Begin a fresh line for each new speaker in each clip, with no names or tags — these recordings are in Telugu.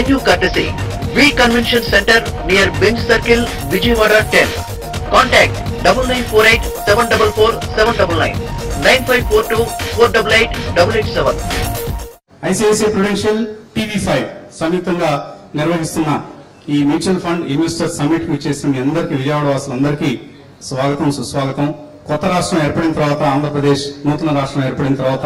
Venue courtesy V Convention Center near Bench Circle, Vijayawada 10. Contact double nine four eight seven double four seven double nine nine five four two four double eight double eight seven.
ICICI Prudential TV five సంయుక్తంగా నిర్వహిస్తున్న ఈ మ్యూచువల్ ఫండ్ ఇన్వెస్టర్ సమ్మిట్ కు చేసిన మీ అందరికీ విజయవాడ వాసులందరికీ స్వాగతం సుస్వాగతం కొత్త రాష్ట్రం ఏర్పడిన తర్వాత ఆంధ్రప్రదేశ్ నూతన రాష్ట్రం ఏర్పడిన తర్వాత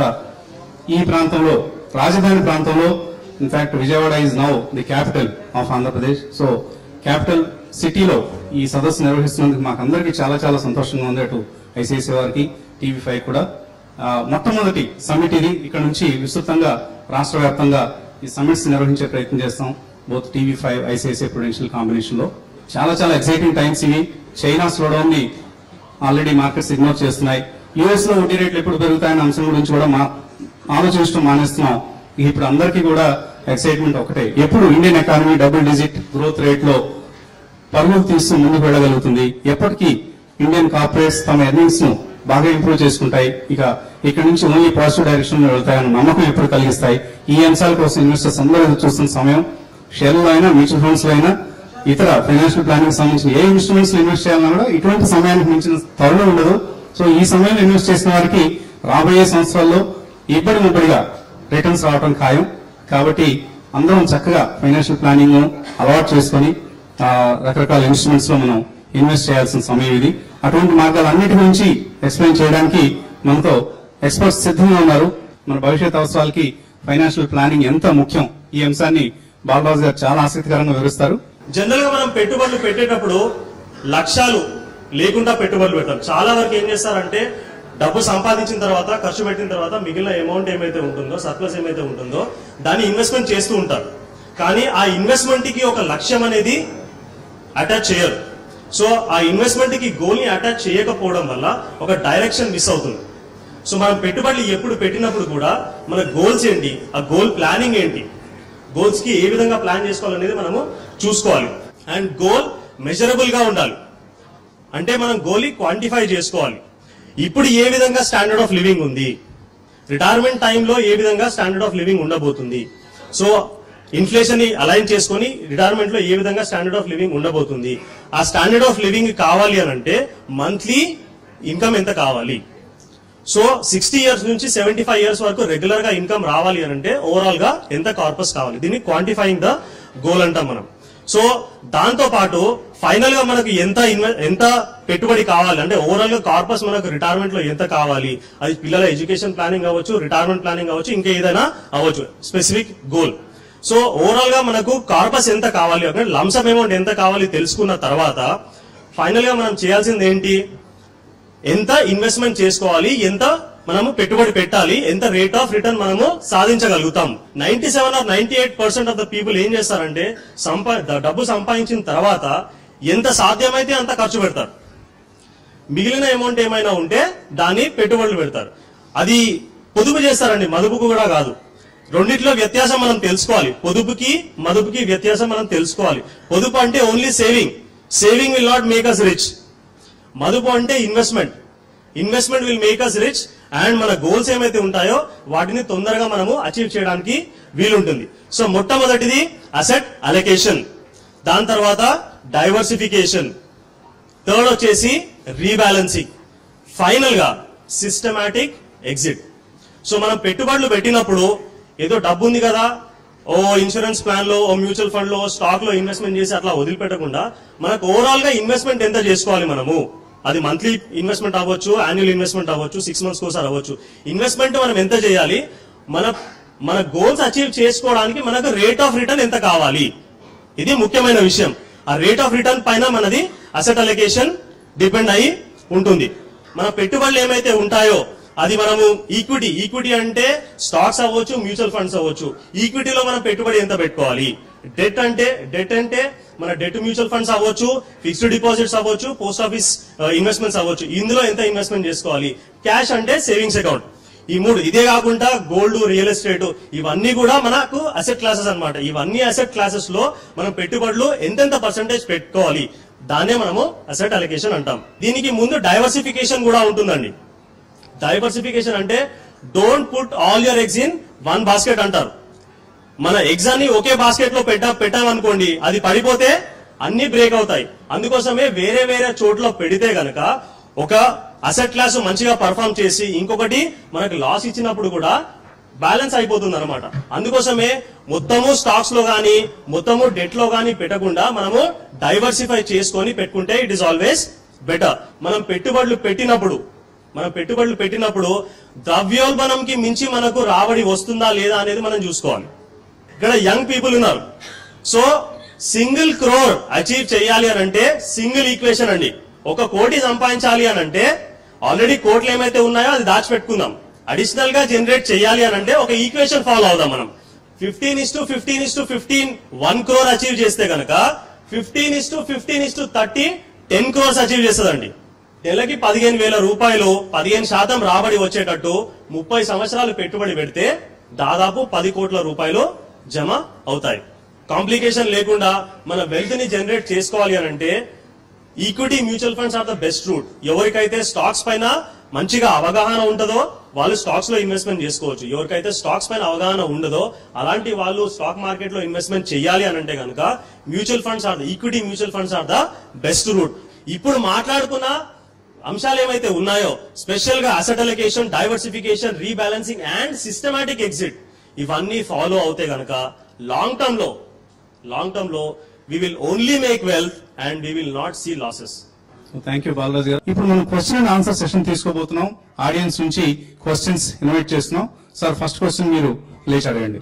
ఈ ప్రాంతంలో రాజధాని ప్రాంతంలో in fact Vijayawada is now the capital of Andhra Pradesh so capital సిటీలో ఈ సదస్సు నిర్వహిస్తున్నందుకు మాకు అందరికీ చాలా చాలా సంతోషంగా ఉంది అటు ఐసిఐసిఐ వారికి టీవీ ఫైవ్ కూడా ఆ, మొట్టమొదటి సమ్మిట్ ఇది ఇక్కడ నుంచి విస్తృతంగా రాష్ట్ర వ్యాప్తంగా ఈ సమ్మిట్స్ నిర్వహించే ప్రయత్నం చేస్తాం both TV five ICICI Prudential combination లో చాలా చాలా ఎక్సైటింగ్ టైమ్స్ ఇవి చైనా స్లోడౌన్ ని ఆల్రెడీ మార్కెట్స్ ఇగ్నోర్ చేస్తున్నాయి యుఎస్ లో వడ్డీ రేట్లు ఎప్పుడు పెరుగుతాయన్న అంశం గురించి కూడా మా ఆలోచించడం మానేస్తున్నాం ఇప్పుడు అందరికీ కూడా ఎక్సైట్మెంట్ ఒకటే ఎప్పుడు Indian economy double digit growth rate లో పరుగులు తీస్తూ ముందుకు వెళ్ళగలుగుతుంది ఎప్పటికీ ఇండియన్ కార్పొరేట్స్ తమ ఎర్నింగ్స్ ను బాగా ఇంప్రూవ్ చేసుకుంటాయి ఇక ఇక్కడ నుంచి ఓన్లీ పాజిటివ్ డైరెక్షన్ లో వెళ్తాయన్న నమ్మకం ఎప్పుడు కలిగిస్తాయి ఈ అంశాల కోసం ఇన్వెస్టర్స్ అందరూ ఎదురు చూస్తున్న సమయం షేర్లలో అయినా మ్యూచువల్ ఫండ్స్ లో అయినా ఇతర ఫైనాన్షియల్ ప్లానింగ్ సంబంధించిన ఏ ఇన్స్ట్రుమెంట్స్ లో ఇన్వెస్ట్ చేయాలన్నా కూడా ఇటువంటి సమయానికి మించిన త్వరలో ఉండదు సో ఈ సమయంలో ఇన్వెస్ట్ చేసిన వారికి రాబోయే సంవత్సరాల్లో ఇబ్బడి ముబ్బడిగా రిటర్న్స్ రావడం ఖాయం కాబట్టి అందరం చక్కగా ఫైనాన్షియల్ ప్లానింగ్ అలవాటు చేసుకొని ఆ, రకరకాల ఇన్స్ట్రుమెంట్స్ లో మనం ఇన్వెస్ట్ చేయాల్సిన సమయం ఇది అటువంటి మార్గాలన్నిటి గురించి ఎక్స్ప్లెయిన్ చేయడానికి మనతో ఎక్స్పర్ట్స్ సిద్ధంగా ఉన్నారు మన భవిష్యత్ అవసరాలకి ఫైనాన్షియల్ ప్లానింగ్ ఎంత ముఖ్యం ఈ అంశాన్ని బాలరాజు గారు చాలా ఆసక్తికరంగా వివరిస్తారు
జనరల్ గా మనం పెట్టుబడులు పెట్టేటప్పుడు లక్ష్యాలు లేకుండా పెట్టుబడులు పెడతాం చాలా వరకు ఏం చేస్తారంటే డబ్బు సంపాదించిన తర్వాత ఖర్చు పెట్టిన తర్వాత మిగిలిన అమౌంట్ ఏమైతే ఉంటుందో సర్ప్లస్ ఏమైతే ఉంటుందో దాన్ని ఇన్వెస్ట్మెంట్ చేస్తూ ఉంటారు కానీ ఆ ఇన్వెస్ట్మెంట్ కి ఒక లక్ష్యం అనేది అటాచ్ చేయరు సో ఆ ఇన్వెస్ట్మెంట్ కి గోల్ ని అటాచ్ చేయకపోవడం వల్ల ఒక డైరెక్షన్ మిస్ అవుతుంది సో మనం పెట్టుబడులు ఎప్పుడు పెట్టినప్పుడు కూడా మన గోల్స్ ఏంటి ఆ గోల్ ప్లానింగ్ ఏంటి గోల్స్ కి ఏ విధంగా ప్లాన్ చేసుకోవాలనేది మనము చూసుకోవాలి అండ్ గోల్ మెజరబుల్ గా ఉండాలి అంటే మనం గోల్ క్వాంటిఫై చేసుకోవాలి ఇప్పుడు ఏ విధంగా స్టాండర్డ్ ఆఫ్ లివింగ్ ఉంది రిటైర్మెంట్ టైంలో ఏ విధంగా స్టాండర్డ్ ఆఫ్ లివింగ్ ఉండబోతుంది సో ఇన్ఫ్లేషన్ ని అలైన్ చేసుకొని రిటైర్మెంట్ లో ఏ విధంగా స్టాండర్డ్ ఆఫ్ లివింగ్ ఉండబోతుంది ఆ స్టాండర్డ్ ఆఫ్ లివింగ్ కావాలి అని అంటే మంత్లీ ఇన్కమ్ ఎంత కావాలి సో సిక్స్టీ ఇయర్స్ నుంచి సెవెంటీ ఫైవ్ ఇయర్స్ వరకు రెగ్యులర్ గా ఇన్కమ్ రావాలి అని అంటే ఓవరాల్ గా ఎంత కార్పస్ కావాలి దీన్ని క్వాంటిఫైయింగ్ ద గోల్ అంటాం మనం సో దాంతో పాటు ఫైనల్ గా మనకు ఎంత ఇన్వె- ఎంత పెట్టుబడి కావాలి అంటే ఓవరాల్ గా కార్పస్ మనకు రిటైర్మెంట్ లో ఎంత కావాలి అది పిల్లల ఎడ్యుకేషన్ ప్లానింగ్ అవ్వచ్చు రిటైర్మెంట్ ప్లానింగ్ అవ్వచ్చు ఇంకా ఏదైనా అవ్వచ్చు స్పెసిఫిక్ గోల్ సో ఓవరాల్ గా మనకు కార్పస్ ఎంత కావాలి అంటే లంసమ్ అమౌంట్ ఎంత కావాలి తెలుసుకున్న తర్వాత ఫైనల్ గా మనం చేయాల్సింది ఏంటి ఎంత ఇన్వెస్ట్మెంట్ చేసుకోవాలి ఎంత మనము పెట్టుబడి పెట్టాలి ఎంత రేట్ ఆఫ్ రిటర్న్ మనము సాధించగలుగుతాం ninety seven or ninety eight percent of the people ఏం చేస్తారంటే సంపా ద- డబ్బు సంపాదించిన తర్వాత ఎంత సాధ్యమైతే అంత ఖర్చు పెడతారు మిగిలిన అమౌంట్ ఏమైనా ఉంటే దాన్ని పెట్టుబడులు పెడతారు అది పొదుపు చేస్తారండి మదుపుకు కూడా కాదు రెండిట్లో వ్యత్యాసం మనం తెలుసుకోవాలి పొదుపుకి మదుపుకి వ్యత్యాసం మనం తెలుసుకోవాలి పొదుపు అంటే only saving saving will not make us rich మదుపు అంటే investment investment will make us rich and మన గోల్స్ ఏమైతే ఉంటాయో వాటిని తొందరగా మనము అచీవ్ చేయడానికి వీలుంటుంది సో మొట్టమొదటిది అసెట్ అలొకేషన్ దాని తర్వాత డైవర్సిఫికేషన్ థర్డ్ వచ్చేసి రీబ్యాలెన్సింగ్ ఫైనల్ గా సిస్టమాటిక్ ఎగ్జిట్ సో మనం పెట్టుబడులు పెట్టినప్పుడు ఏదో డబ్బు ఉంది కదా ఓ ఇన్సూరెన్స్ ప్లాన్ లో ఓ మ్యూచువల్ ఫండ్ లో స్టాక్ లో ఇన్వెస్ట్మెంట్ చేసి అట్లా వదిలిపెట్టకుండా మనకు ఓవరాల్ గా ఇన్వెస్ట్మెంట్ ఎంత చేసుకోవాలి మనము అది మంత్లీ ఇన్వెస్ట్మెంట్ అవ్వచ్చు యాన్యువల్ ఇన్వెస్ట్మెంట్ అవ్వచ్చు సిక్స్ మంత్స్ ఒకసారి అవ్వచ్చు ఇన్వెస్ట్మెంట్ మనం ఎంత చేయాలి మన మన గోల్స్ అచీవ్ చేసుకోవడానికి మనకు రేట్ ఆఫ్ రిటర్న్ ఎంత కావాలి ఇది ముఖ్యమైన విషయం ఆ రేట్ ఆఫ్ రిటర్న్ పైన మనది అసెట్ అలొకేషన్ డిపెండ్ అయి ఉంటుంది మన పెట్టుబడులు ఏమైతే ఉంటాయో అది మనము ఈక్విటీ ఈక్విటీ అంటే స్టాక్స్ అవ్వచ్చు మ్యూచువల్ ఫండ్స్ అవ్వచ్చు ఈక్విటీలో మనం పెట్టుబడి ఎంత పెట్టుకోవాలి డెట్ అంటే డెట్ అంటే మన డెట్ మ్యూచువల్ ఫండ్స్ అవ్వచ్చు ఫిక్స్డ్ డిపాజిట్స్ అవ్వచ్చు పోస్ట్ ఆఫీస్ ఇన్వెస్ట్మెంట్స్ అవ్వచ్చు ఇందులో ఎంత ఇన్వెస్ట్మెంట్ చేసుకోవాలి క్యాష్ అంటే సేవింగ్స్ అకౌంట్ ఈ మూడు ఇదే కాకుండా గోల్డ్ రియల్ ఎస్టేట్ ఇవన్నీ కూడా మనకు అసెట్ క్లాసెస్ అన్నమాట ఇవన్నీ అసెట్ క్లాసెస్ లో మనం పెట్టుబడులు ఎంతెంత పర్సంటేజ్ పెట్టుకోవాలి దాన్నే మనము అసెట్ అలొకేషన్ అంటాం దీనికి ముందు డైవర్సిఫికేషన్ కూడా ఉంటుందండి డైవర్సిఫికేషన్ అంటే don't put all your eggs in one basket అంటారు మన ఎగ్స్ అన్ని ఒకే బాస్కెట్ లో పెట్టా పెట్టామనుకోండి అది పడిపోతే అన్ని బ్రేక్ అవుతాయి అందుకోసమే వేరే వేరే చోట్ల పెడితే గనక ఒక అసెట్ క్లాస్ మంచిగా పర్ఫామ్ చేసి ఇంకొకటి మనకు లాస్ ఇచ్చినప్పుడు కూడా బ్యాలెన్స్ అయిపోతుంది అనమాట అందుకోసమే మొత్తము స్టాక్స్ లో గానీ మొత్తము డెట్ లో గానీ పెట్టకుండా మనము డైవర్సిఫై చేసుకొని పెట్టుకుంటే ఇట్ ఇస్ ఆల్వేస్ బెటర్ మనం పెట్టుబడులు పెట్టినప్పుడు మనం పెట్టుబడులు పెట్టినప్పుడు ద్రవ్యోల్బణంకి మించి మనకు రాబడి వస్తుందా లేదా అనేది మనం చూసుకోవాలి ఇక్కడ యంగ్ పీపుల్ ఉన్నారు సో సింగిల్ క్రోర్ అచీవ్ చేయాలి అని అంటే సింగిల్ ఈక్వేషన్ అండి ఒక కోటి సంపాదించాలి అని అంటే ఆల్రెడీ కోట్లు ఏమైతే ఉన్నాయో అది దాచిపెట్టుకుందాం అడిషనల్ గా జనరేట్ చేయాలి అని అంటే ఒక ఈక్వేషన్ ఫాలో అవుదాం మనం fifteen is to fifteen is to fifteen one crore achieve చేస్తే గనక fifteen is to fifteen is to thirty ten crores achieve చేస్తుందండి నెలకి పదిహేను వేల రూపాయలు పదిహేను శాతం రాబడి వచ్చేటట్టు ముప్పై సంవత్సరాలు పెట్టుబడి పెడితే దాదాపు పది కోట్ల రూపాయలు జమ అవుతాయి కాంప్లికేషన్ లేకుండా మన వెల్త్ ని జనరేట్ చేసుకోవాలి అని అంటే equity mutual funds are the best route ఎవరికైతే స్టాక్స్ పైన మంచిగా అవగాహన ఉంటుందో వాళ్ళు స్టాక్స్ లో ఇన్వెస్ట్మెంట్ చేసుకోవచ్చు ఎవరికైతే స్టాక్స్ పైన అవగాహన ఉండదో అలాంటి వాళ్ళు స్టాక్ మార్కెట్ లో ఇన్వెస్ట్మెంట్ చేయాలి అని అంటే కనుక mutual funds are the equity mutual funds are the best route ఇప్పుడు మాట్లాడుకున్న అంశాలు ఏమైతే ఉన్నాయో స్పెషల్ గా asset allocation diversification rebalancing and systematic exit ఇవన్నీ ఫాలో అవుతే గనక లాంగ్ టర్మ్ లో లాంగ్ టర్మ్ లో we will only make wealth and we will not see losses
thank you Balaraju garu ఇప్పుడు మనం క్వశ్చన్ అండ్ ఆన్సర్ సెషన్ తీసుకోబోతున్నాం ఆడియన్స్ నుంచి క్వశ్చన్స్ ఇన్వైట్ చేస్తున్నాం సార్ ఫస్ట్ క్వశ్చన్ మీరు లేచి అడగండి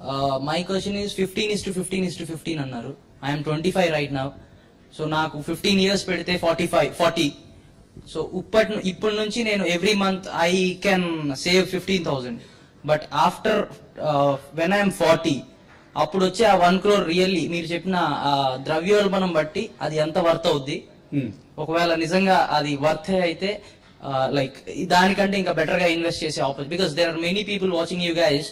my question is fifteen is to fifteen is to fifteen అన్నారు I'm twenty five right now so నాకు ఫిఫ్టీన్ ఇయర్స్ పెడితే ఫార్టీ ఫైవ్ ఫార్టీ సో ఇప్పటి ఇప్పటి నుంచి నేను every month I can save fifteen thousand but after when I'm forty అప్పుడు వచ్చే ఆ వన్ క్రోర్ రియల్లీ మీరు చెప్పిన ఆ ద్రవ్యోల్బణం బట్టి అది ఎంత వర్త్ అవుద్ది ఒకవేళ నిజంగా అది వర్త్ అయితే లైక్ దానికంటే ఇంకా బెటర్ గా ఇన్వెస్ట్ చేసే opportunity because there are many people watching you guys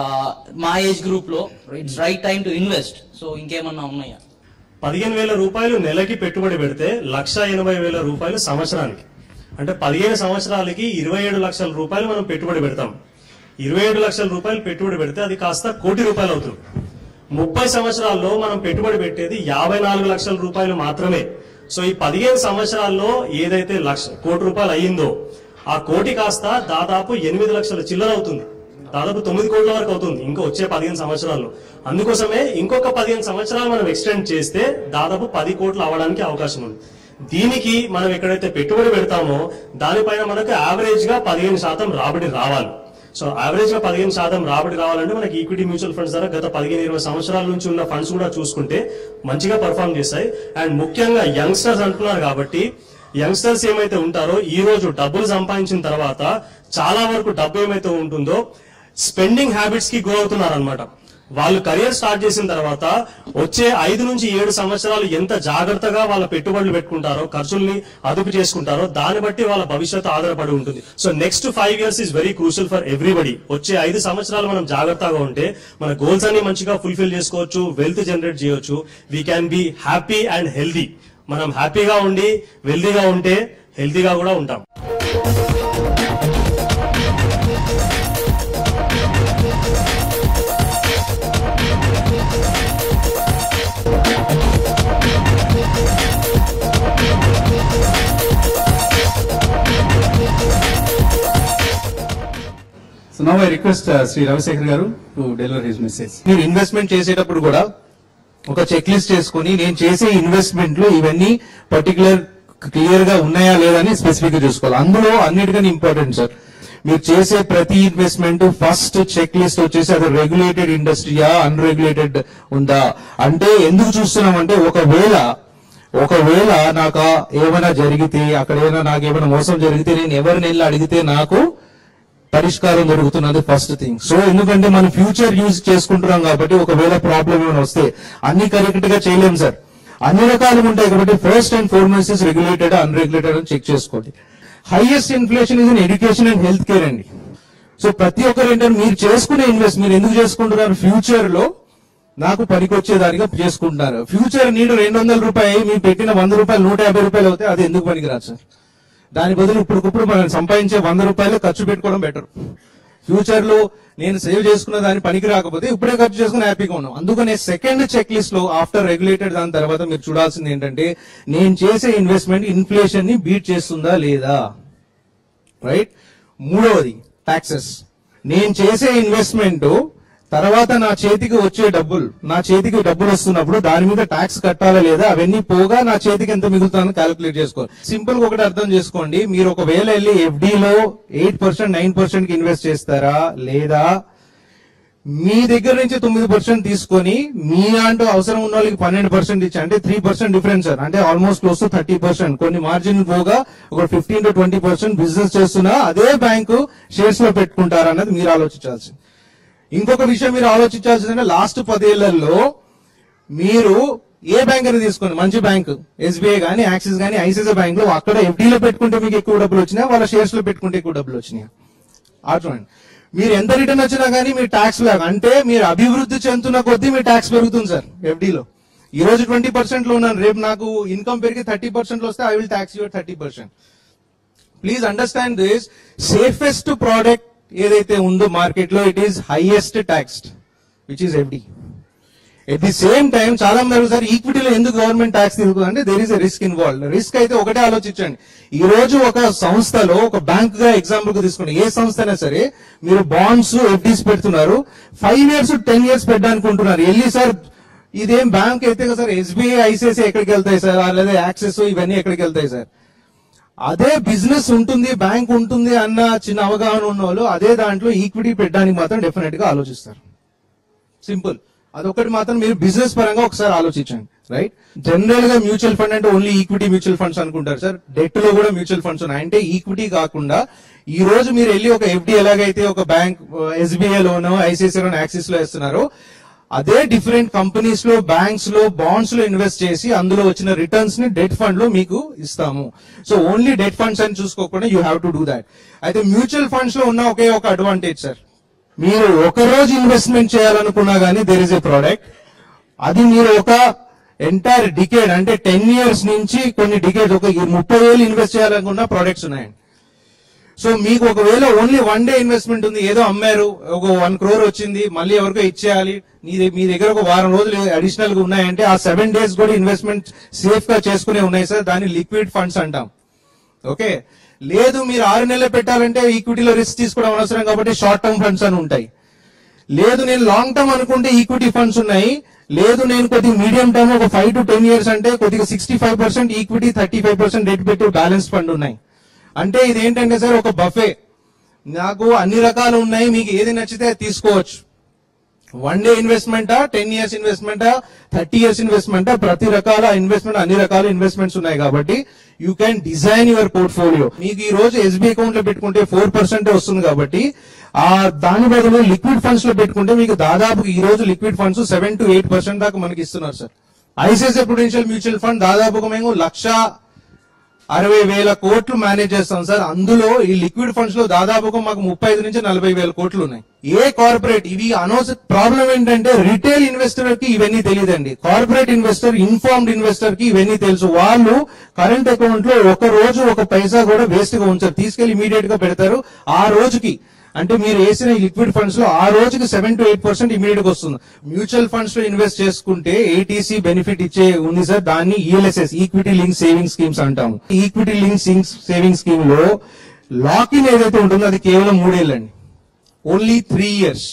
మా ఏజ్ గ్రూప్ లో it's right time to invest so ఇంకేమన్నా ఉన్నాయా
పదిహేను వేల రూపాయలు నెలకి పెట్టుబడి పెడితే లక్ష ఎనభై వేల రూపాయలు సంవత్సరానికి అంటే పదిహేను సంవత్సరాలకి ఇరవై ఏడు లక్షల రూపాయలు మనం పెట్టుబడి పెడతాం ఇరవై ఏడు లక్షల రూపాయలు పెట్టుబడి పెడితే అది కాస్త కోటి రూపాయలు అవుతుంది ముప్పై సంవత్సరాల్లో మనం పెట్టుబడి పెట్టేది యాభై నాలుగు లక్షల రూపాయలు మాత్రమే సో ఈ పదిహేను సంవత్సరాల్లో ఏదైతే లక్ష కోటి రూపాయలు అయ్యిందో ఆ కోటి కాస్త దాదాపు ఎనిమిది లక్షల చిల్లర అవుతుంది దాదాపు తొమ్మిది కోట్ల వరకు అవుతుంది ఇంకా వచ్చే పదిహేను సంవత్సరాల్లో అందుకోసమే ఇంకొక పదిహేను సంవత్సరాలు మనం ఎక్స్టెండ్ చేస్తే దాదాపు పది కోట్లు అవడానికి అవకాశం ఉంది దీనికి మనం ఎక్కడైతే పెట్టుబడి పెడతామో దానిపైన మనకు యావరేజ్ గా పదిహేను శాతం రాబడి రావాలి సో యావరేజ్ గా పదిహేను శాతం రాబడి రావాలంటే మనకి ఈక్విటీ మ్యూచువల్ ఫండ్స్ ద్వారా గత పదిహేను ఇరవై సంవత్సరాల నుంచి ఉన్న ఫండ్స్ కూడా చూసుకుంటే మంచిగా పర్ఫామ్ చేస్తాయి అండ్ ముఖ్యంగా యంగ్స్టర్స్ అంటున్నారు కాబట్టి యంగ్స్టర్స్ ఏమైతే ఉంటారో ఈ రోజు డబ్బులు సంపాదించిన తర్వాత చాలా వరకు డబ్బు ఏమైతే ఉంటుందో స్పెండింగ్ హ్యాబిట్స్ కి గురి అవుతున్నారు అనమాట వాళ్ళు కెరియర్ స్టార్ట్ చేసిన తర్వాత వచ్చే ఐదు నుంచి ఏడు సంవత్సరాలు ఎంత జాగ్రత్తగా వాళ్ళ పెట్టుబడులు పెట్టుకుంటారో ఖర్చుల్ని అదుపు చేసుకుంటారో దాన్ని బట్టి వాళ్ళ భవిష్యత్తు ఆధారపడి ఉంటుంది so next five years is very crucial for everybody వచ్చే ఐదు సంవత్సరాలు మనం జాగ్రత్తగా ఉంటే మన గోల్స్ అన్ని మంచిగా ఫుల్ఫిల్ చేసుకోవచ్చు వెల్త్ జనరేట్ చేయొచ్చు we can be happy and healthy మనం హ్యాపీగా ఉండి వెల్దీగా ఉంటే హెల్దీగా కూడా ఉంటాం
so now I request Shri Ravishekhar garu to deliver his message
మీరు ఇన్వెస్ట్మెంట్ చేసేటప్పుడు కూడా ఒక చెక్ లిస్ట్ చేసుకుని నేను చేసే ఇన్వెస్ట్మెంట్ లో ఇవన్నీ పర్టికులర్ క్లియర్ గా ఉన్నాయా లేదని స్పెసిఫిక్ గా చూసుకోవాలి అందులో అన్నిటికన్నా ఇంపార్టెంట్ సార్ మీరు చేసే ప్రతి ఇన్వెస్ట్మెంట్ ఫస్ట్ చెక్ లిస్ట్ వచ్చేసి అది రెగ్యులేటెడ్ ఇండస్ట్రీయా అన్రెగ్యులేటెడ్ ఉందా అంటే ఎందుకు చూస్తున్నామంటే ఒకవేళ ఒకవేళ నాకు ఏమైనా జరిగితే అక్కడ ఏమైనా నాకు ఏమైనా మోసం జరిగితే నేను ఎవరిని వెళ్ళి అడిగితే నాకు పరిష్కారం దొరుకుతున్నది ఫస్ట్ థింగ్ సో ఎందుకంటే మనం ఫ్యూచర్ యూజ్ చేసుకుంటున్నాం కాబట్టి ఒకవేళ ప్రాబ్లం ఏమైనా వస్తే అన్ని కరెక్ట్ గా చేయలేం సార్ అన్ని రకాలుగా ఉంటాయి కాబట్టి first and foremost is regulated unregulated అని చెక్ చేసుకోండి highest inflation is in education and health care అండి సో ప్రతి ఒక్కరు ఏంటంటే మీరు చేసుకునే ఇన్వెస్ట్ మీరు ఎందుకు చేసుకుంటున్నారు ఫ్యూచర్ లో నాకు పనికొచ్చేదానిగా చేసుకుంటున్నారు ఫ్యూచర్ నీడు రెండు వందల రూపాయలు మీరు పెట్టిన వంద రూపాయలు నూట యాభై రూపాయలు అవుతే అది ఎందుకు పనికిరాదు సార్ దాని బదులు ఇప్పటికప్పుడు మనం సంపాదించే వంద రూపాయలు ఖర్చు పెట్టుకోవడం బెటర్ ఫ్యూచర్ లో నేను సేవ్ చేసుకున్న దాన్ని పనికి రాకపోతే ఇప్పుడే ఖర్చు చేసుకుని హ్యాపీగా ఉన్నాం అందుకనే సెకండ్ చెక్ లిస్ట్ లో ఆఫ్టర్ రెగ్యులేటెడ్ దాని తర్వాత మీరు చూడాల్సింది ఏంటంటే నేను చేసే ఇన్వెస్ట్మెంట్ ఇన్ఫ్లేషన్ ని బీట్ చేస్తుందా లేదా రైట్ మూడవది టాక్సెస్ నేను చేసే ఇన్వెస్ట్మెంట్ తర్వాత నా చేతికి వచ్చే డబ్బులు నా చేతికి డబ్బులు వస్తున్నప్పుడు దాని మీద ట్యాక్స్ కట్టాలా లేదా అవన్నీ పోగా నా చేతికి ఎంత మిగులుతుందని క్యాలిక్యులేట్ చేసుకోవాలి సింపుల్ గా ఒకటి అర్థం చేసుకోండి మీరు ఒకవేళ వెళ్ళి ఎఫ్డీలో ఎయిట్ పర్సెంట్ నైన్ పర్సెంట్ కి ఇన్వెస్ట్ చేస్తారా లేదా మీ దగ్గర నుంచి తొమ్మిది పర్సెంట్ తీసుకొని మీ అంటూ అవసరం ఉన్న వాళ్ళకి పన్నెండు పర్సెంట్ ఇచ్చి అంటే త్రీ పర్సెంట్ డిఫరెన్స్ సార్ అంటే almost close to thirty percent కొన్ని మార్జిన్ పోగా ఒక fifteen to twenty percent business చేస్తున్నా అదే బ్యాంకు షేర్స్ లో పెట్టుకుంటారా అన్నది మీరు ఆలోచించాల్సింది ఇంకొక విషయం మీరు ఆలోచించాల్సిందంటే లాస్ట్ పదేళ్లలో మీరు ఏ బ్యాంక్ అని తీసుకోండి మంచి బ్యాంక్ ఎస్బీఐ గానీ యాక్సిస్ గానీ ఐసిఐసిఐ బ్యాంక్ లో అక్కడ ఎఫ్డీలో పెట్టుకుంటే మీకు ఎక్కువ డబ్బులు వచ్చినాయి వాళ్ళ షేర్స్ లో పెట్టుకుంటే ఎక్కువ డబ్బులు వచ్చినాయి ఆ చూడండి మీరు ఎంత రిటర్న్ వచ్చినా కానీ మీ ట్యాక్స్ లాగా అంటే మీరు అభివృద్ధి చెందుతున్న కొద్దీ మీ ట్యాక్స్ పెరుగుతుంది సార్ ఎఫ్డీలో ఈ రోజు ట్వంటీ పర్సెంట్ లో ఉన్నాను రేపు నాకు ఇన్కమ్ పెరిగి థర్టీ పర్సెంట్ వస్తే I will tax your thirty percent please understand this safest product ఏదైతే ఉందో మార్కెట్ లో it is highest taxed which is FD at the same time చాలా మంది అడుగుతారు ఈక్విటీలో ఎందుకు గవర్నమెంట్ ట్యాక్స్ తీసుకుంది అంటే there is a risk involve risk అయితే ఒకటే ఆలోచించండి ఈ రోజు ఒక సంస్థలో ఒక బ్యాంక్ గా ఎగ్జాంపుల్ గా తీసుకోండి ఏ సంస్థ అయినా సరే మీరు బాండ్స్ ఎఫ్డీస్ పెడుతున్నారు ఫైవ్ ఇయర్స్ టెన్ ఇయర్స్ పెట్టడానికి ఉంటున్నారు వెళ్ళి సార్ ఇదేం బ్యాంక్ అయితే కదా సార్ ఎస్బీఐ ఐసిఐసి ఎక్కడికి వెళ్తాయి సార్ లేదా యాక్సెస్ ఇవన్నీ ఎక్కడికి వెళ్తాయి సార్ అదే బిజినెస్ ఉంటుంది బ్యాంక్ ఉంటుంది అన్న చిన్న అవగాహన ఉన్న వాళ్ళు అదే దాంట్లో ఈక్విటీ పెట్టడానికి మాత్రం డెఫినెట్ గా ఆలోచిస్తారు సింపుల్ అదొకటి మాత్రం మీరు బిజినెస్ పరంగా ఒకసారి ఆలోచించండి రైట్ జనరల్ గా మ్యూచువల్ ఫండ్ అంటే ఓన్లీ ఈక్విటీ మ్యూచువల్ ఫండ్స్ అనుకుంటారు సార్ డెట్ లో కూడా మ్యూచువల్ ఫండ్స్ ఉన్నాయి అంటే ఈక్విటీ కాకుండా ఈ రోజు మీరు వెళ్ళి ఒక ఎఫ్డి ఎలాగైతే ఒక బ్యాంక్ ఎస్బీఐ లోనో ఐసిఐసిఐ లోనో యాక్సిస్ లో వేస్తున్నారో అదే డిఫరెంట్ కంపెనీస్ లో బ్యాంక్స్ లో బాండ్స్ లో ఇన్వెస్ట్ చేసి అందులో వచ్చిన రిటర్న్స్ ని డెట్ ఫండ్ లో మీకు ఇస్తాము సో ఓన్లీ డెట్ ఫండ్స్ అని చూసుకోకుండా you have to do that అయితే మ్యూచువల్ ఫండ్స్ లో ఉన్న ఒకే ఒక అడ్వాంటేజ్ సార్ మీరు ఒక రోజు ఇన్వెస్ట్మెంట్ చేయాలనుకున్నా గానీ దేర్ ఇస్ ఏ ప్రోడక్ట్ అది మీరు ఒక ఎంటైర్ డికేడ్ అంటే టెన్ ఇయర్స్ నుంచి కొన్ని డికేడ్ ఒక ఈ ముప్పై వేలు ఇన్వెస్ట్ చేయాలనుకున్న ప్రోడక్ట్స్ ఉన్నాయండి సో మీకు ఒకవేళ ఓన్లీ వన్ డే ఇన్వెస్ట్మెంట్ ఉంది ఏదో అమ్మారు ఒక వన్ క్రోర్ వచ్చింది మళ్ళీ ఎవరికో ఇచ్చేయాలి మీ ద- మీ దగ్గర ఒక వారం రోజులు అడిషనల్ గా ఉన్నాయంటే ఆ సెవెన్ డేస్ కూడా ఇన్వెస్ట్మెంట్ సేఫ్ గా చేసుకునే ఉన్నాయి సార్ దాన్ని లిక్విడ్ ఫండ్స్ అంటాం ఓకే లేదు మీరు ఆరు నెలలు పెట్టాలంటే ఈక్విటీలో రిస్క్ తీసుకోవడం అవసరం కాబట్టి షార్ట్ టర్మ్ ఫండ్స్ అని ఉంటాయి లేదు నేను లాంగ్ టర్మ్ అనుకుంటే ఈక్విటీ ఫండ్స్ ఉన్నాయి లేదు నేను కొద్దిగా మీడియం టర్మ్ ఒక ఫైవ్ టు టెన్ ఇయర్స్ అంటే కొద్దిగా sixty five percent equity thirty five percent debt పెట్టి బ్యాలెన్స్ ఫండ్ ఉన్నాయి అంటే ఇది ఏంటంటే సార్ ఒక బఫే నాకు అన్ని రకాలు ఉన్నాయి మీకు ఏది నచ్చితే అది తీసుకోవచ్చు వన్ డే ఇన్వెస్ట్మెంటా టెన్ ఇయర్స్ ఇన్వెస్ట్మెంటా థర్టీ ఇయర్స్ ఇన్వెస్ట్మెంటా ప్రతి రకాల ఇన్వెస్ట్మెంట్ అన్ని రకాల ఇన్వెస్ట్మెంట్స్ ఉన్నాయి కాబట్టి you can design your portfolio మీకు ఈ రోజు ఎస్బీ అకౌంట్ లో పెట్టుకుంటే ఫోర్ పర్సెంట్ వస్తుంది కాబట్టి ఆ దాని బదులు లిక్విడ్ ఫండ్స్ లో పెట్టుకుంటే మీకు దాదాపు ఈ రోజు liquid funds seven to eight percent దాకా మనకి ఇస్తున్నారు sir ICICI Prudential mutual fund దాదాపుగా మేము లక్ష అరవై వేల కోట్లు మేనేజ్ చేస్తాం సార్ అందులో ఈ లిక్విడ్ ఫండ్స్ లో దాదాపుగా మాకు ముప్పై ఐదు నుంచి నలభై వేల కోట్లు ఉన్నాయి ఏ కార్పొరేట్ ఇవి అనవసర ప్రాబ్లం ఏంటంటే రిటైల్ ఇన్వెస్టర్ కి ఇవన్నీ తెలియదండి కార్పొరేట్ ఇన్వెస్టర్ ఇన్ఫార్మ్డ్ ఇన్వెస్టర్ కి ఇవన్నీ తెలుసు వాళ్ళు కరెంట్ అకౌంట్ లో ఒక రోజు ఒక పైసా కూడా వేస్ట్ గా ఉంచారు తీసుకెళ్లి ఇమీడియట్ గా పెడతారు ఆ రోజుకి అంటే మీరు వేసిన లిక్విడ్ ఫండ్స్ లో ఆ రోజుకి seven to eight percent immediate గా వస్తుంది మ్యూచువల్ ఫండ్స్ లో ఇన్వెస్ట్ చేసుకుంటే ఏటీసీ బెనిఫిట్ ఇచ్చే ఉంది సార్ దాన్ని ELSS equity link saving schemes అంటాం ఈక్విటీ లింక్ సేవింగ్ స్కీమ్ లో లాక్ ఇన్ ఏదైతే ఉంటుందో అది కేవలం మూడేళ్ళండి ఓన్లీ త్రీ ఇయర్స్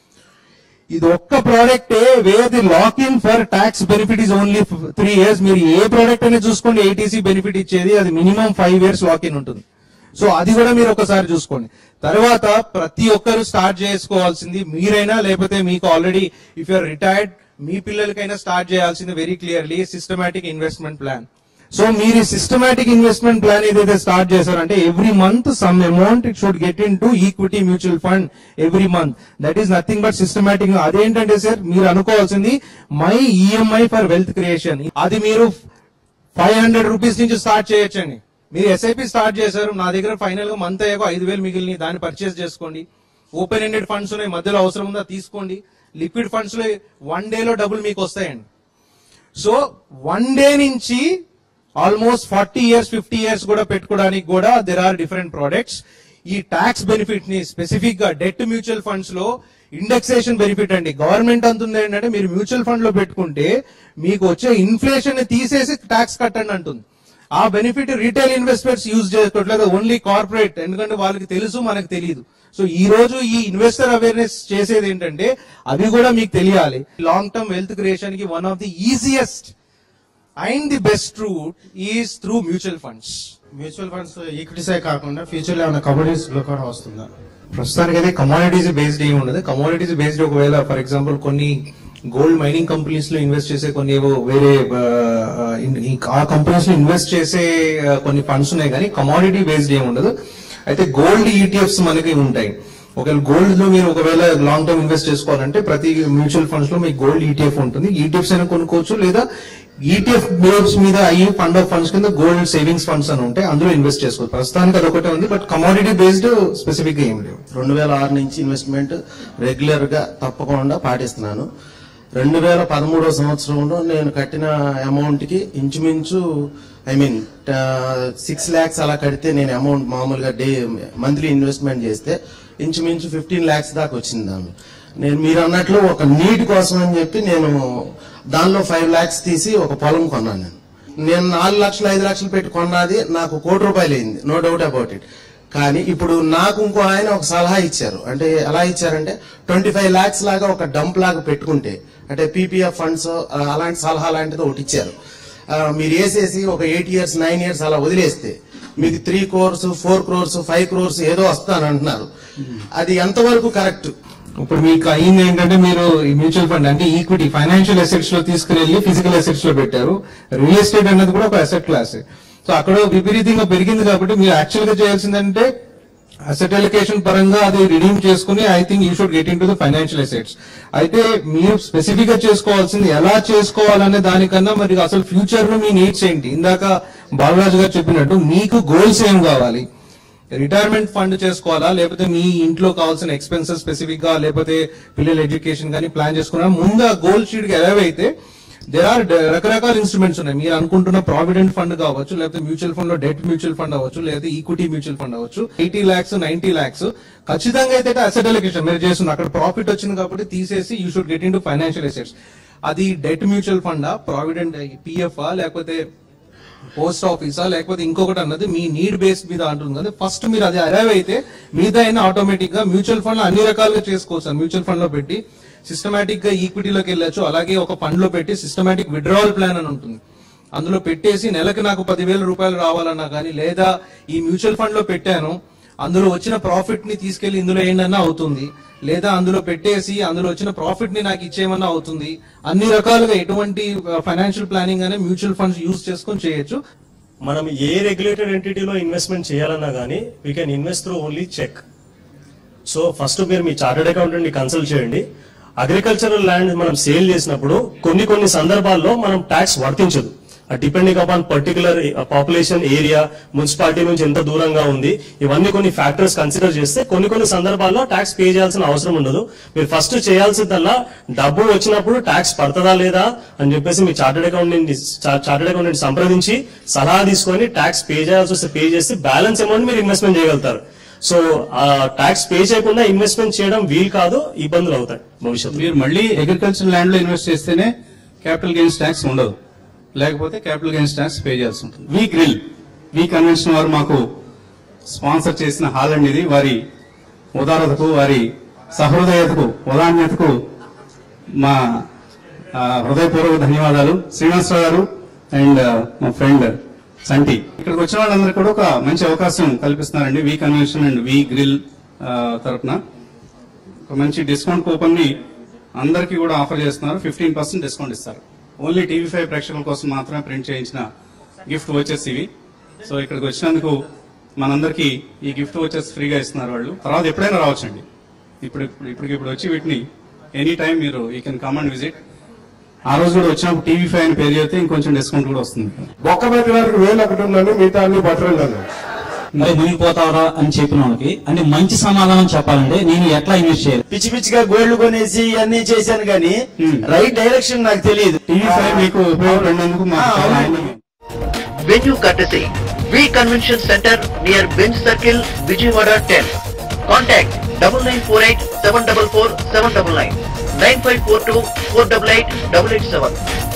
ఇది ఒక్క ప్రోడక్టే where the lock in for tax benefit is only three years మీరు ఏ ప్రోడక్ట్ అయినా చూసుకోండి ఏటీసీ బెనిఫిట్ ఇచ్చేది అది minimum five years lock in ఉంటుంది సో అది కూడా మీరు ఒకసారి చూసుకోండి తర్వాత ప్రతి ఒక్కరు స్టార్ట్ చేసుకోవాల్సింది మీరైనా లేకపోతే మీకు ఆల్రెడీ ఇఫ్ యూఆర్ రిటైర్డ్ మీ పిల్లలకైనా స్టార్ట్ చేయాల్సింది very clearly systematic investment plan so మీరు సిస్టమాటిక్ ఇన్వెస్ట్మెంట్ ప్లాన్ ఏదైతే స్టార్ట్ చేశారంటే every month some amount it should get in to equity mutual fund every month that is nothing but systematic అదేంటంటే సార్ మీరు అనుకోవాల్సింది my EMI for wealth creation అది మీరు ఫైవ్ హండ్రెడ్ రూపీస్ నుంచి స్టార్ట్ చేయొచ్చండి మీరు ఎస్ఐపి స్టార్ట్ చేశారు నా దగ్గర ఫైనల్ గా మంత్ అయ్యాక ఐదు వేలు మిగిలిన దాన్ని పర్చేస్ చేసుకోండి ఓపెన్ ఎండెడ్ ఫండ్స్ ఉన్నాయి మధ్యలో అవసరం ఉందా తీసుకోండి లిక్విడ్ ఫండ్స్ లో వన్ డే లో డబ్బులు మీకు వస్తాయండి సో వన్ డే నుంచి almost forty years fifty years కూడా పెట్టుకోవడానికి కూడా దెర్ ఆర్ డిఫరెంట్ ప్రోడక్ట్స్ ఈ ట్యాక్స్ బెనిఫిట్ ని స్పెసిఫిక్ గా డెట్ మ్యూచువల్ ఫండ్స్ లో ఇండెక్సేషన్ బెనిఫిట్ అండి గవర్నమెంట్ అంటుంది ఏంటంటే మీరు మ్యూచువల్ ఫండ్ లో పెట్టుకుంటే మీకు వచ్చే ఇన్ఫ్లేషన్ ని తీసేసి ట్యాక్స్ కట్టండి అంటుంది ఆ బెనిఫిట్ రీటైల్ ఇన్వెస్టర్స్ యూజ్ చేసుకోవట్లేదు ఓన్లీ కార్పొరేట్ ఎందుకంటే వాళ్ళకి తెలుసు మనకు తెలియదు సో ఈ రోజు ఈ ఇన్వెస్టర్ అవేర్నెస్ చేసేది ఏంటంటే అవి కూడా మీకు తెలియాలి లాంగ్ టర్మ్ వెల్త్ క్రియేషన్ కి one of the easiest and the best route is through mutual funds
mutual funds ఈక్విటీసే కాకుండా ఫ్యూచర్ లో ఏమైనా కమోడిటీస్ లో కూడా వస్తుందా
ప్రస్తుతానికి అయితే కమాడిటీస్ బేస్డ్ ఏమి ఉండదు కమాడిటీస్ బేస్డ్ ఒకవేళ ఫర్ ఎగ్జాంపుల్ కొన్ని గోల్డ్ మైనింగ్ కంపెనీస్ లో ఇన్వెస్ట్ చేసే కొన్ని ఏవో వేరే ఆ, ఇన్- ఈ- ఆ కంపెనీస్ లో ఇన్వెస్ట్ చేసే ఆ, కొన్ని ఫండ్స్ ఉన్నాయి కానీ కమాడిటీ బేస్డ్ ఏమి ఉండదు అయితే గోల్డ్ ఈటీఎఫ్స్ మనకి ఉంటాయి ఒకవేళ గోల్డ్ లో మీరు ఒకవేళ లాంగ్ టర్మ్ ఇన్వెస్ట్ చేసుకోవాలంటే ప్రతి మ్యూచువల్ ఫండ్స్ లో మీకు గోల్డ్ ఈటీఎఫ్ ఉంటుంది ఈటీఎఫ్స్ అయినా కొనుక్కోవచ్చు లేదా ఈటీఎఫ్ బేస్ మీద అయ్యి ఫండ్ ఆఫ్ ఫండ్స్ కింద గోల్డ్ సేవింగ్స్ ఫండ్స్ అని ఉంటాయి అందులో ఇన్వెస్ట్ చేసుకోవచ్చు ప్రస్తుతానికి అదొకటే ఉంది బట్ కమాడిటీ బేస్డ్ స్పెసిఫిక్ గా ఏం లేవు
రెండు వేల ఆరు నుంచి ఇన్వెస్ట్మెంట్ రెగ్యులర్ గా తప్పకుండా పాటిస్తున్నాను రెండు వేల పదమూడవ సంవత్సరంలో నేను కట్టిన అమౌంట్ కి ఇంచుమించు ఐ మీన్ సిక్స్ ల్యాక్స్ అలా కడితే నేను అమౌంట్ మామూలుగా డే మంత్లీ ఇన్వెస్ట్మెంట్ చేస్తే ఇంచుమించు ఫిఫ్టీన్ ల్యాక్స్ దాకా వచ్చింది ఆమె నేను మీరు అన్నట్లు ఒక నీడ్ కోసం అని చెప్పి నేను దానిలో ఫైవ్ ల్యాక్స్ తీసి ఒక పొలం కొన్నాను నేను నేను నాలుగు లక్షలు ఐదు లక్షలు పెట్టి కొన్నది నాకు కోటి రూపాయలు అయింది నో డౌట్ అబౌట్ ఇట్ కానీ ఇప్పుడు నాకు ఇంకో ఆయన ఒక సలహా ఇచ్చారు అంటే ఎలా ఇచ్చారంటే ట్వంటీ ఫైవ్ లాక్స్ లాగా ఒక డంప్ లాగా పెట్టుకుంటే అంటే పీపీఎఫ్ ఫండ్స్ అలాంటి సలహా లాంటిది ఒకటి ఇచ్చారు ఆ, మీరు వేసేసి ఒక ఎయిట్ ఇయర్స్ నైన్ ఇయర్స్ అలా వదిలేస్తే మీకు three crores four crores five crores ఏదో వస్తాను అంటున్నారు అది ఎంతవరకు కరెక్ట్
ఇప్పుడు మీకు అయింది ఏంటంటే మీరు ఈ మ్యూచువల్ ఫండ్ అంటే ఈక్విటీ ఫైనాన్షియల్ అసెట్స్ లో తీసుకుని ఫిజికల్ అసెట్స్ లో పెట్టారు రియల్ ఎస్టేట్ అనేది కూడా ఒక అసెట్ క్లాస్ సో అక్కడ విపరీతంగా పెరిగింది కాబట్టి మీరు యాక్చువల్ గా చేయాల్సిందంటే అసెట్ అలికేషన్ పరంగా అది రిడీమ్ చేసుకుని I think you should get in into the financial assets అయితే మీరు స్పెసిఫిక్ గా చేసుకోవాల్సింది ఎలా చేసుకోవాలనే దానికన్నా మరి అసలు ఫ్యూచర్ లో మీ నీడ్స్ ఏంటి ఇందాక బాలరాజు గారు చెప్పినట్టు మీకు గోల్స్ ఏం కావాలి రిటైర్మెంట్ ఫండ్ చేసుకోవాలా లేకపోతే మీ ఇంట్లో కావాల్సిన ఎక్స్పెన్సెస్ స్పెసిఫిక్ గా లేకపోతే పిల్లల ఎడ్యుకేషన్ కానీ ప్లాన్ చేసుకున్నా ముందు ఆ గోల్ షీట్ కి అలవ్ అయితే దేర్ ఆర్ రకరకాల ఇన్స్ట్రుమెంట్స్ ఉన్నాయి మీరు అనుకుంటున్న ప్రావిడెంట్ ఫండ్ కావచ్చు లేకపోతే మ్యూచువల్ ఫండ్ లో డెట్ మ్యూచువల్ ఫండ్ అవ్వచ్చు లేదా ఈక్విటీ మ్యూచువల్ ఫండ్ అవ్వచ్చు ఎయిటీ లాక్స్ నైన్టీ లాక్స్ ఖచ్చితంగా అయితే అసెట్ అలొకేషన్ మీరు చేస్తున్నారు అక్కడ ప్రాఫిట్ వచ్చింది కాబట్టి తీసేసి you should get in into financial assets అది డెట్ మ్యూచువల్ ఫండా ప్రావిడెంట్ పిఎఫ్ లేకపోతే పోస్ట్ ఆఫీసా లేకపోతే ఇంకొకటి అన్నది మీ నీడ్ బేస్ మీద అంటుంది కదా ఫస్ట్ మీరు అది అరైవ్ అయితే మిగతా అయినా ఆటోమేటిక్ గా మ్యూచువల్ ఫండ్ అన్ని రకాలుగా చేసుకోవచ్చు మ్యూచువల్ ఫండ్ లో పెట్టి సిస్టమేటిక్ గా ఈక్విటీలోకి వెళ్ళొచ్చు అలాగే ఒక ఫండ్ లో పెట్టి సిస్టమేటిక్ విడ్రావల్ ప్లాన్ అని ఉంటుంది అందులో పెట్టేసి నెలకి నాకు పదివేల రూపాయలు రావాలన్నా కానీ లేదా ఈ మ్యూచువల్ ఫండ్ లో పెట్టాను అందులో వచ్చిన ప్రాఫిట్ ని తీసుకెళ్లి ఇందులో ఏంటన్నా అవుతుంది లేదా అందులో పెట్టేసి అందులో వచ్చిన ప్రాఫిట్ ని నాకు ఇచ్చేయమన్నా అవుతుంది అన్ని రకాలుగా ఎటువంటి ఫైనాన్షియల్ ప్లానింగ్ అనే మ్యూచువల్ ఫండ్స్ యూజ్ చేసుకొని చేయొచ్చు
మనం ఏ రెగ్యులేటెడ్ ఎంటిటీలో ఇన్వెస్ట్మెంట్ చేయాలన్నా కానీ we can invest through only check so first మీరు మీ చార్టెడ్ అకౌంటెంట్ ని కన్సల్ట్ చేయండి అగ్రికల్చరల్ ల్యాండ్ మనం సేల్ చేసినప్పుడు కొన్ని కొన్ని సందర్భాల్లో మనం ట్యాక్స్ వర్తించదు depending upon particular population area municipality నుంచి ఎంత దూరంగా ఉంది ఇవన్నీ కొన్ని ఫ్యాక్టర్స్ కన్సిడర్ చేస్తే కొన్ని కొన్ని సందర్భాల్లో ట్యాక్స్ పే చేయాల్సిన అవసరం ఉండదు మీరు ఫస్ట్ చేయాల్సిందల్లా డబ్బు వచ్చినప్పుడు ట్యాక్స్ పడుతుందా లేదా అని చెప్పేసి మీ చార్టెడ్ అకౌంటెంట్ చార్టెడ్ అకౌంటెంట్ సంప్రదించి సలహా తీసుకొని ట్యాక్స్ పే చేయాల్సి వస్తే పే చేసి బ్యాలెన్స్ అమౌంట్ మీరు ఇన్వెస్ట్మెంట్ చేయగలుగుతారు సో ఆ ట్యాక్స్ పే చేయకుండా ఇన్వెస్ట్మెంట్ చేయడం వీలు కాదు ఇబ్బందులు అవుతాయి భవిష్యత్తు
మీరు మళ్ళీ అగ్రికల్చర్ ల్యాండ్ లో ఇన్వెస్ట్ చేస్తేనే క్యాపిటల్ గెయిన్స్ ట్యాక్స్ ఉండదు లేకపోతే క్యాపిటల్ గెయిన్స్ ట్యాక్స్ పే చేయాల్సి ఉంటుంది వీ గ్రిల్ వీ కన్వెన్షన్ వారు మాకు స్పాన్సర్ చేసిన హాలండ్ ఇది వారి ఉదారతకు వారి సహృదయతకు ఉదాన్యతకు మా ఆ, హృదయపూర్వక ధన్యవాదాలు శ్రీనివాసరావు గారు అండ్ మా ఫ్రెండ్ సంటి ఇక్కడికి వచ్చిన వాళ్ళందరికీ కూడా ఒక మంచి అవకాశం కల్పిస్తున్నారండి V convention and V grill తరఫున ఒక మంచి డిస్కౌంట్ కూపన్ ని అందరికీ కూడా ఆఫర్ చేస్తున్నారు ఫిఫ్టీన్ పర్సెంట్ డిస్కౌంట్ ఇస్తారు ఓన్లీ టీవీ ఫైవ్ ప్రేక్షకుల కోసం మాత్రమే ప్రింట్ చేయించిన గిఫ్ట్ వచ్చేసి ఇవి సో ఇక్కడికి వచ్చినందుకు మనందరికీ ఈ గిఫ్ట్ వచ్చేసి ఫ్రీగా ఇస్తున్నారు వాళ్ళు తర్వాత ఎప్పుడైనా రావచ్చండి ఇప్పుడు ఇప్పుడు ఇప్పటికి ఇప్పుడు వచ్చి వీటిని ఎనీ టైం మీరు you can come and visit ఆ రోజు కూడా వచ్చినప్పుడు టీవీ ఫైవ్ అని పేరు చెప్తే ఇంకొంచెం డిస్కౌంట్ కూడా వస్తుంది
బొక్క పెట్టి వరకు వేలు ఒకటి ఉన్నాను మిగతా అన్ని బట్టలు ఉన్నాను
మరి మునిగిపోతావరా అని చెప్పిన వాళ్ళకి అంటే మంచి సమాధానం చెప్పాలంటే నేను ఎట్లా ఇన్వెస్ట్ చేయాలి
పిచ్చి పిచ్చిగా గోల్డ్ కొనేసి ఇవన్నీ చేశాను కానీ రైట్ డైరెక్షన్ నాకు తెలియదు
టీవీ ఫైవ్ మీకు ఉపయోగపడినందుకు మాకు చాలా ఆనందంగా ఉంది.
Venue courtesy V Convention Center near Bench Circle, Vijayawada 10. Contact 9948 744 799 9542 488 887.